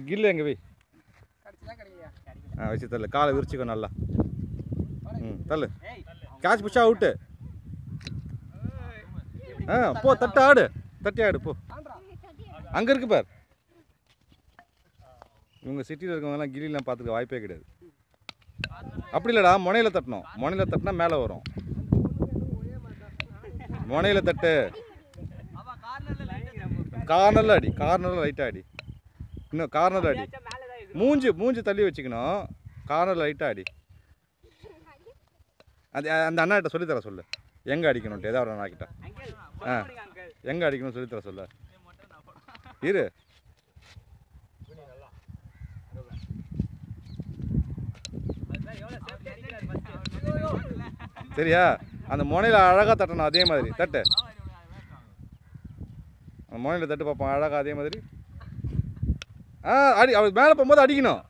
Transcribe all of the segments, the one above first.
கில்லு எங்கே வை கடிச்சுதான் கிடைக்கலையா ஆ வச்சு தள்ளு காலை விரிச்சிக்கோ நல்லா ம் தள்ளு கேட்ச் பிடிச்சா அவுட்டு ஆ போ தட்டு ஆடு தட்டி ஆடு போ அங்கே இருக்கு பார் இவங்க சிட்டியில் இருக்கவங்கலாம் கிரிலாம் பார்த்துக்க வாய்ப்பே கிடையாது அப்படி இல்லைடா முனையில் தட்டணும் முனையில் தட்டினா மேலே வரும் முனையில் தட்டு கார்னரில் அடி கார்னரில் லைட்டாக அடி இன்னும் கார்னரில் அடி மூஞ்சி மூஞ்சி தள்ளி வச்சுக்கணும் கார்னரில் லைட்டாக அடி அது அந்த அண்ணாகிட்ட சொல்லித்தர சொல்லு எங்கே அடிக்கணும்ட்டு ஏதாவது ஒரு அண்ணாக்கிட்ட ஆ எங்கே அடிக்கணும்னு சொல்லித்தர சொல்லு இரு சரியா அந்த முனையில் அழகாக தட்டணும் அதே மாதிரி தட்டு அந்த முனையில் தட்டு பார்ப்போம் அழகாக அதே மாதிரி ஆ அடி அவர் மேலே போகும்போது அடிக்கணும்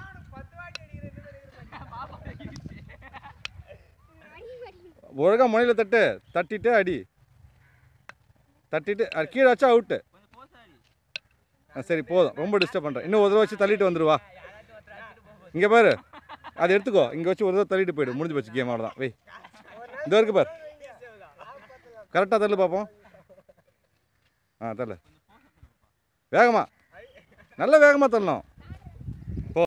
ஒழுங்கா முனையில் தட்டு தட்டிட்டு அடி தட்டிட்டு அது கீழே வச்சா அவுட்டு சரி போதும் ரொம்ப டிஸ்டர்ப் பண்ணுறேன் இன்னும் ஒரு தடவை வச்சு தள்ளிட்டு வந்துருவா இங்கே பாரு அதை எடுத்துக்கோ இங்கே வச்சு ஒரு தடவை தள்ளிட்டு போயிடு முடிஞ்சு போச்சு கேம் அவ்வளோதான் வை இந்த இருக்கு பார் கரெக்டாக தள்ளு பார்ப்போம் ஆ தள்ளு வேகமா நல்ல வேகமாக தள்ளணும்